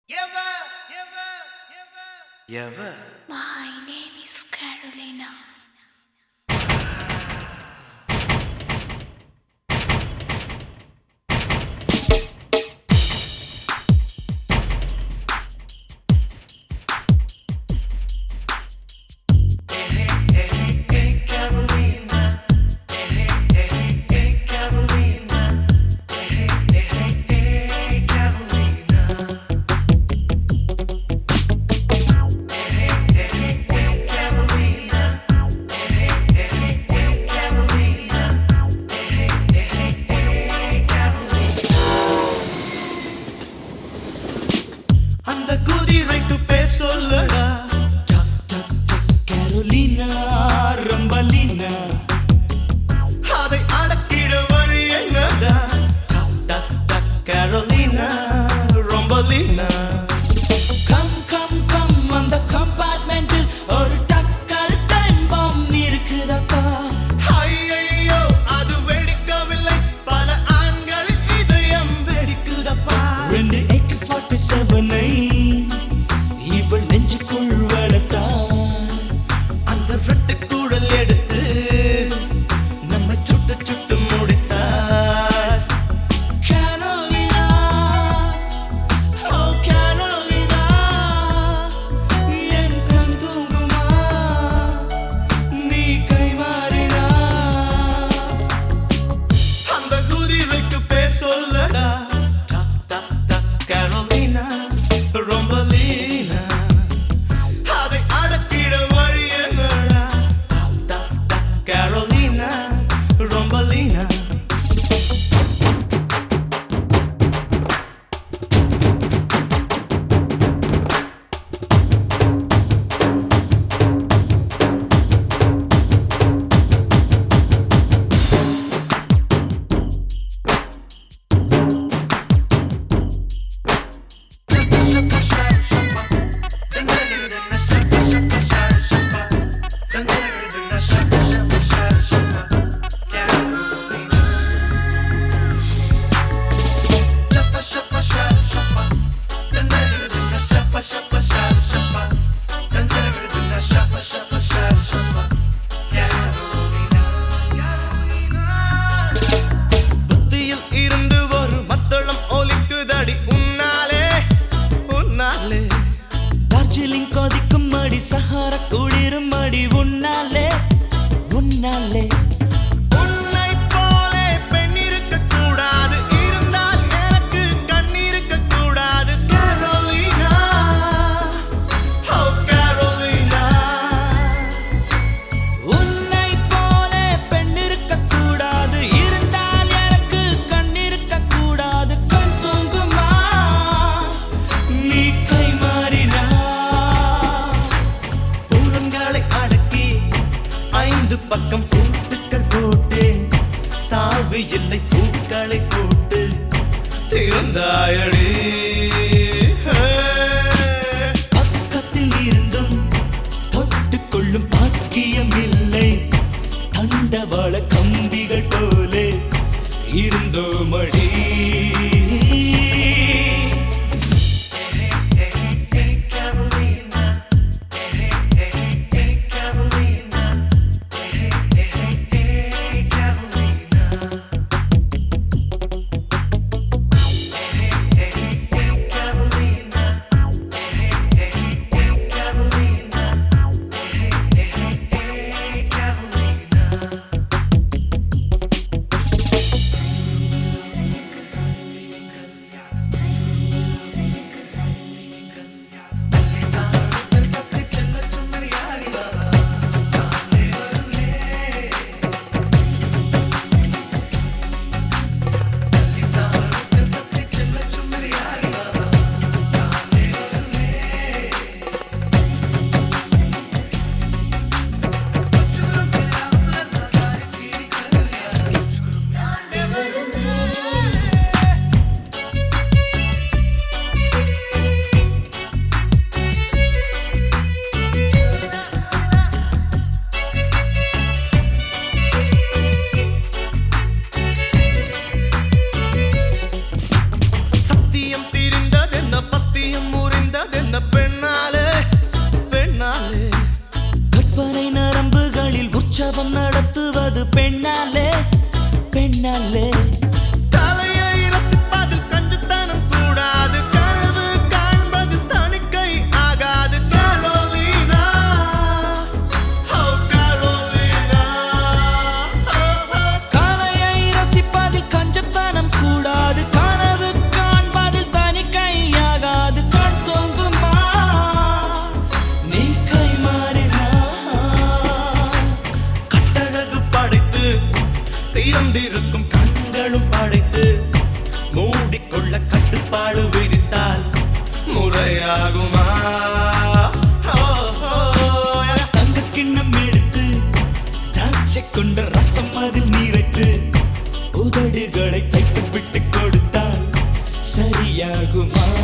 எவ My name is Carolina. அந்த குதிரைக்கு பேர் சொல்லடா கரோலினா ரம்பலினா அதை அடக்கிட வழி என்னடா கரோலினா ரொம்ப லீனா கம் கம் கம் அந்த கம்பார்ட்மெண்டில் ஒரு டக்கர் டைம் பாம் இருக்குதப்பா ஐயையோ அது வெடிக்கவில்லை பல ஆண்கள் இதயம் வெடிக்குதப்பா ரெண்டு எக்கு ஃபார்ட்டி செவனை இவள் நெஞ்சுக்குள் வளர்த்தான் அந்த ரெட்டு கூடல் எடுத்து நம்ம சுட்டு சுட்டு முடித்தார் கரோலினா ஓ கரோலினா என் கண் தூங்குமா நீ கை மாறினா அந்த குதிரைக்கு பேர் சொல்லடா டா, டா, டா, கரோலினா ரொம்ப லீனா அதை அடக்கிட வழி என்னடா டா, டா, டா, கரோலினா ரொம்ப லீனா புத்தியில் இருந்து ஒரு மத்தளம் ஒலிக்குதடி உன்னாலே உன்னாலே டார்ஜிலிங் கொதிக்கும் மடி சஹார குளிரும் மடி உன்னாலே உன்னாலே உன்னைப் போலே பெண் இருக்கக் கூடாது. இருந்தால் எனக்கு கண் இருக்கக் கூடாது. Carolina, oh Carolina. உன்னை போல பெண் இருக்க கூடாது இருந்தால் எனக்கு கண் இருக்க கூடாது கண் தூங்குமா நீ கை மாறினா புறங்களை அடக்கி ஐந்து பக்கம் போட்டு கண்ணாலே தலையை ரசிப்பதில் கஞ்சுத்தனம் கூடாது கனவு காண்பது தணிக்கை ஆகாது கரோலினா ஓ கரோலினா கலையை ரசிப்பதில் கஞ்சத்தனம் கூடாது கனவு காண்பதில் தனி கையாகாது கண் தூங்குமா நீ கை கட்டழகு படைத்து திறந்திருக்கும் கண்களும் படைத்து மூடிக்கொள்ள கட்டுப்பாடு விதித்தால் முறையாகுமா ஓ, ஓ, தங்க கிண்ணம் எடுத்து திராட்சை கொண்ட ரசம் அதில் நீரைத்து உதடுகளை கைட்டு விட்டு கொடுத்தால் சரியாகுமா